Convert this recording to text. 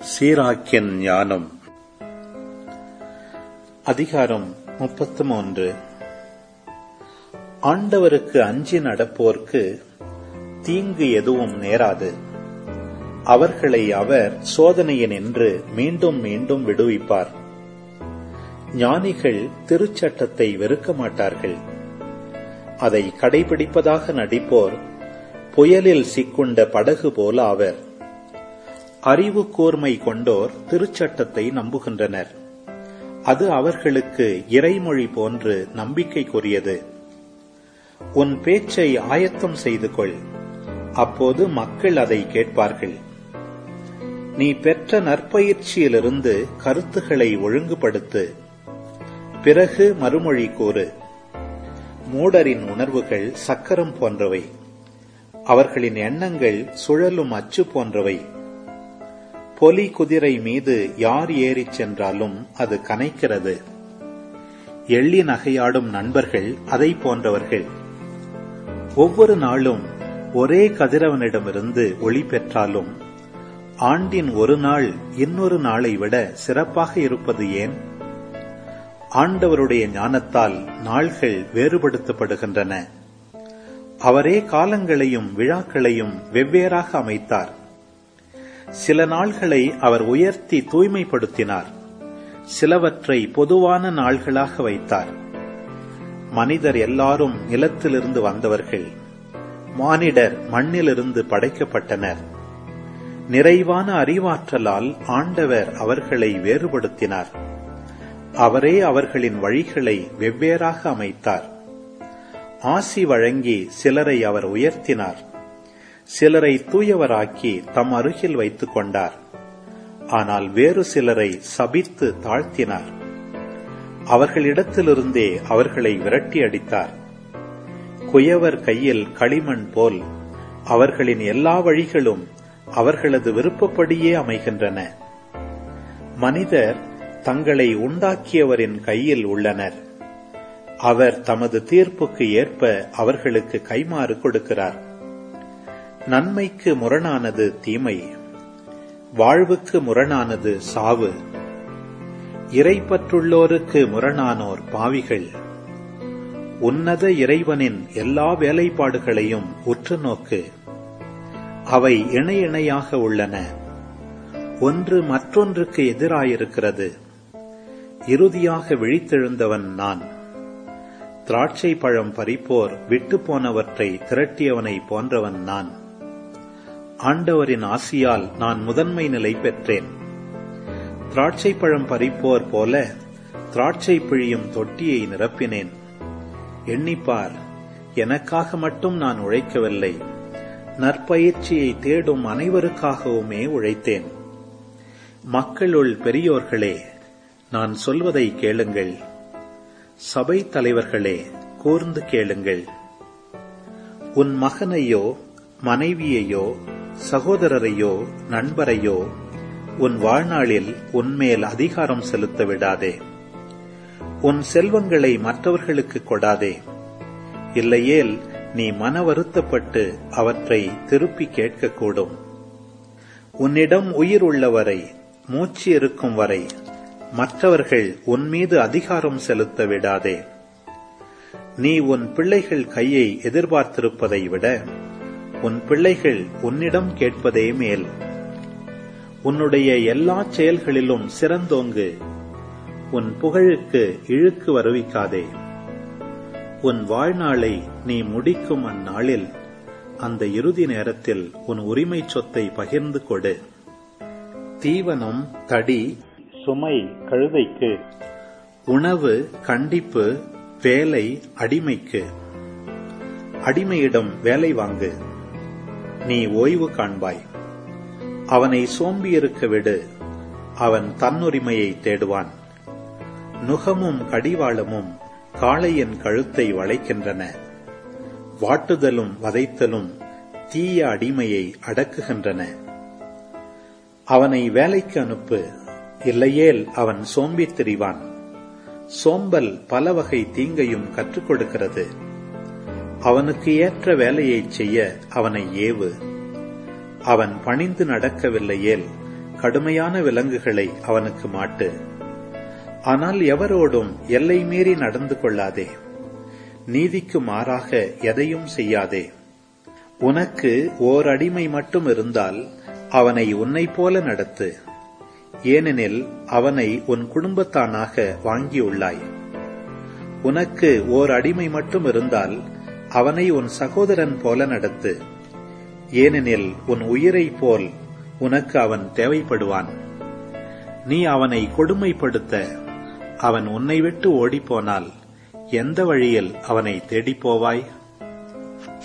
சீராக்கியன் ஞானம் அதிகாரம் முப்பத்து மூன்று ஆண்டவருக்கு அஞ்சி நடப்போர்க்கு தீங்கு எதுவும் நேராது அவர்களை அவர் சோதனையினின்று மீண்டும் மீண்டும் விடுவிப்பார் ஞானிகள் திருச்சட்டத்தை வெறுக்க மாட்டார்கள் அதை கடைபிடிப்பதாக நடிப்போர் புயலில் சிக்குண்ட படகு போல ஆவர் அறிவு கூர்மை கொண்டோர் திருச்சட்டத்தை நம்புகின்றனர் அது அவர்களுக்கு இறைமொழி போன்று நம்பிக்கைக்குரியது உன் பேச்சை ஆயத்தம் செய்து கொள் அப்போது மக்கள் அதை கேட்பார்கள் நீ பெற்ற நற்பயிற்சியிலிருந்து கருத்துக்களை ஒழுங்குபடுத்து பிறகு மறுமொழி கூறு மூடரின் உணர்வுகள் சக்கரம் போன்றவை அவர்களின் எண்ணங்கள் சுழலும் அச்சு போன்றவை பொலி குதிரை மீது யார் ஏறிச் சென்றாலும் அது கனைக்கிறது எள்ளி நகையாடும் நண்பர்கள் அதை போன்றவர்கள் ஒவ்வொரு நாளும் ஒரே கதிரவனிடமிருந்து ஒளி பெற்றாலும் ஆண்டின் ஒரு நாள் இன்னொரு நாளை விட சிறப்பாக இருப்பது ஏன் ஆண்டவருடைய ஞானத்தால் நாள்கள் வேறுபடுத்தப்படுகின்றன அவரே காலங்களையும் விழாக்களையும் வெவ்வேறாக அமைத்தார் சில நாள்களை அவர் உயர்த்தி தூய்மைப்படுத்தினார் சிலவற்றை பொதுவான நாள்களாக வைத்தார் மனிதர் எல்லாரும் நிலத்திலிருந்து வந்தவர்கள் மானிடர் மண்ணிலிருந்து படைக்கப்பட்டனர் நிறைவான அறிவாற்றலால் ஆண்டவர் அவர்களை வேறுபடுத்தினார் அவரே அவர்களின் வழிகளை வெவ்வேறாக அமைத்தார் ஆசி வழங்கி சிலரை அவர் உயர்த்தினார் சிலரை தூயவராக்கி தம் அருகில் வைத்துக் கொண்டார் ஆனால் வேறு சிலரை சபித்து தாழ்த்தினார் அவர்களிடத்திலிருந்தே அவர்களை விரட்டி அடித்தார் குயவர் கையில் களிமண் போல் அவர்களின் எல்லா வழிகளும் அவர்களது விருப்பப்படியே அமைகின்றன மனிதர் தங்களை உண்டாக்கியவரின் கையில் உள்ளனர் அவர் தமது தீர்ப்புக்கு ஏற்ப அவர்களுக்கு கைமாறு கொடுக்கிறார் நன்மைக்கு முரணானது தீமை வாழ்வுக்கு முரணானது சாவு இறைப்பற்றுள்ளோருக்கு முரணானோர் பாவிகள் உன்னத இறைவனின் எல்லா வேலைப்பாடுகளையும் உற்று நோக்கு அவை இணை இணையாக உள்ளன ஒன்று மற்றொன்றுக்கு எதிராயிருக்கிறது இறுதியாக விழித்தெழுந்தவன் நான் திராட்சை பழம் பறிப்போர் விட்டு போனவற்றை திரட்டியவனை போன்றவன் நான் ஆண்டவரின் ஆசியால் நான் முதன்மை நிலை பெற்றேன் திராட்சை பழம் பறிப்போர் போல திராட்சை பிழியும் தொட்டியை நிரப்பினேன் எண்ணிப்பார் எனக்காக மட்டும் நான் உழைக்கவில்லை நற்பயிற்சியை தேடும் அனைவருக்காகவுமே உழைத்தேன் மக்களுள் பெரியோர்களே நான் சொல்வதை கேளுங்கள் சபை தலைவர்களே கூர்ந்து கேளுங்கள் உன் மகனையோ மனைவியையோ சகோதரரையோ நண்பரையோ உன் வாழ்நாளில் உன்மேல் அதிகாரம் செலுத்த விடாதே உன் செல்வங்களை மற்றவர்களுக்கு கொடாதே இல்லையேல் நீ மன வருத்தப்பட்டு அவற்றை திருப்பி கேட்கக்கூடும் உன்னிடம் உயிர் உள்ளவரை மூச்சு இருக்கும் வரை மற்றவர்கள் உன் மீது அதிகாரம் செலுத்த விடாதே நீ உன் பிள்ளைகள் கையை எதிர்பார்த்திருப்பதை விட உன் பிள்ளைகள் உன்னிடம் கேட்பதே மேல் உன்னுடைய எல்லா செயல்களிலும் சிறந்தோங்கு உன் புகழுக்கு இழுக்கு வருவிக்காதே உன் வாழ்நாளை நீ முடிக்கும் அந்நாளில் அந்த இறுதி நேரத்தில் உன் உரிமை சொத்தை பகிர்ந்து கொடு தீவனம் தடி சுமை கழுதைக்கு உணவு கண்டிப்பு வேலை அடிமைக்கு அடிமையிடம் வேலை வாங்கு நீ ஓய்வு காண்பாய் அவனை சோம்பியிருக்க விடு அவன் தன்னுரிமையை தேடுவான் நுகமும் கடிவாளமும் காளையின் கழுத்தை வளைக்கின்றன வாட்டுதலும் வதைத்தலும் தீய அடிமையை அடக்குகின்றன அவனை வேலைக்கு அனுப்பு இல்லையேல் அவன் சோம்பித் திரிவான் சோம்பல் பல வகை தீங்கையும் கற்றுக் கொடுக்கிறது அவனுக்கு ஏற்ற வேலையைச் செய்ய அவனை ஏவு அவன் பணிந்து நடக்கவில்லையேல் கடுமையான விலங்குகளை அவனுக்கு மாட்டு ஆனால் எவரோடும் எல்லை மீறி நடந்து கொள்ளாதே நீதிக்கு மாறாக எதையும் செய்யாதே உனக்கு ஓர் அடிமை மட்டும் இருந்தால் அவனை உன்னைப் போல நடத்து ஏனெனில் அவனை உன் குடும்பத்தானாக வாங்கியுள்ளாய் உனக்கு ஓர் அடிமை மட்டும் இருந்தால் அவனை உன் சகோதரன் போல நடத்து ஏனெனில் உன் உயிரைப் போல் உனக்கு அவன் தேவைப்படுவான் நீ அவனை கொடுமைப்படுத்த அவன் உன்னை விட்டு ஓடிப்போனால் எந்த வழியில் அவனை தேடிப் போவாய்